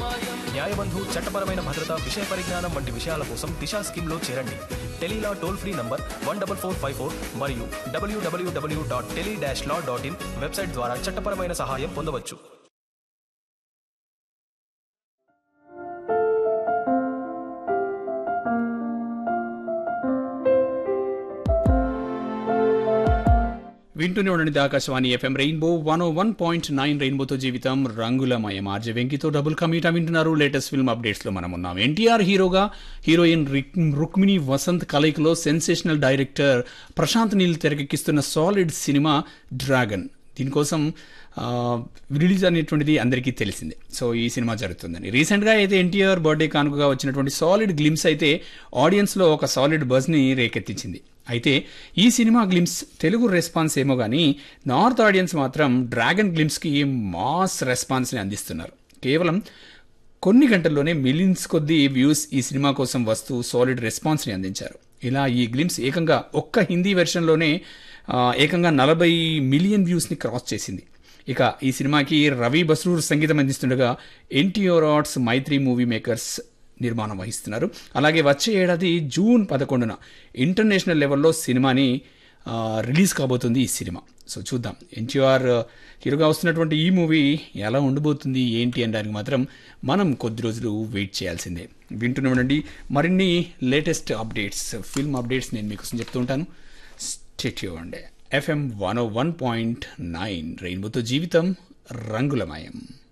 న్యాయబంధు చట్టపరమైన భద్రత విషయ పరిజ్ఞానం వంటి విషయాల కోసం దిశా స్కీమ్లో చేరండి tele law toll free number one double four five four మరియు WWW dot tele dash law dot in website ద్వారా చట్టపరమైన సహాయం పొందవచ్చు వింటూనే ఉండండి Akashvani FM rainbow one O one point nine రెయిన్బోతో జీవితం రంగులమయం ఆర్జే వెంకితో డబుల్ కమీటా వింటున్నారు లేటెస్ట్ ఫిల్మ్ అప్డేట్స్లో మనం ఉన్నాం ఎన్టీఆర్ హీరోగా హీరోయిన్ రిక్- రుక్మిణి వసంత్ కలయికలో సెన్సేషనల్ డైరెక్టర్ ప్రశాంత్ నీల్ తెరకెక్కిస్తున్న సాలిడ్ సినిమా డ్రాగన్ దీనికోసం ఆ, రిలీజ్ అనేటువంటిది అందరికీ తెలిసిందే సో ఈ సినిమా జరుగుతుందని రీసెంట్గా అయితే ఎన్టీఆర్ బర్త్డే కానుకగా వచ్చినటువంటి సాలిడ్ గ్లిమ్స్ అయితే ఆడియన్స్లో ఒక సాలిడ్ బజ్ని రేకెత్తించింది అయితే ఈ సినిమా గ్లిమ్స్ తెలుగు రెస్పాన్స్ ఏమో కానీ నార్త్ ఆడియన్స్ మాత్రం డ్రాగన్ గ్లిమ్స్కి మాస్ రెస్పాన్స్ని అందిస్తున్నారు కేవలం కొన్ని గంటల్లోనే మిలియన్స్ కొద్దీ వ్యూస్ ఈ సినిమా కోసం వస్తూ సాలిడ్ రెస్పాన్స్ని అందించారు ఇలా ఈ గ్లిమ్స్ ఏకంగా ఒక్క హిందీ వెర్షన్లోనే ఆ, ఏకంగా నలభై మిలియన్ వ్యూస్ని క్రాస్ చేసింది ఇక ఈ సినిమాకి రవి బస్రూర్ సంగీతం అందిస్తుండగా NTR arts Mythri movie makers నిర్మాణం వహిస్తున్నారు అలాగే వచ్చే ఏడాది జూన్ పదకొండున ఇంటర్నేషనల్ లెవెల్లో సినిమాని ఆ, రిలీజ్ కాబోతుంది ఈ సినిమా సో చూద్దాం ఎన్టీఆర్ హీరోగా వస్తున్నటువంటి ఈ మూవీ ఎలా ఉండబోతుంది ఏంటి అనడానికి మాత్రం మనం కొద్ది రోజులు వెయిట్ చేయాల్సిందే వింటూనే ఉండండి మరిన్ని లేటెస్ట్ అప్డేట్స్ ఫిల్మ్ అప్డేట్స్ నేను మీకోసం చెప్తూ ఉంటాను స్టేట్యూ అండి FM one O one point nine రెయిన్బోతో జీవితం రంగులమయం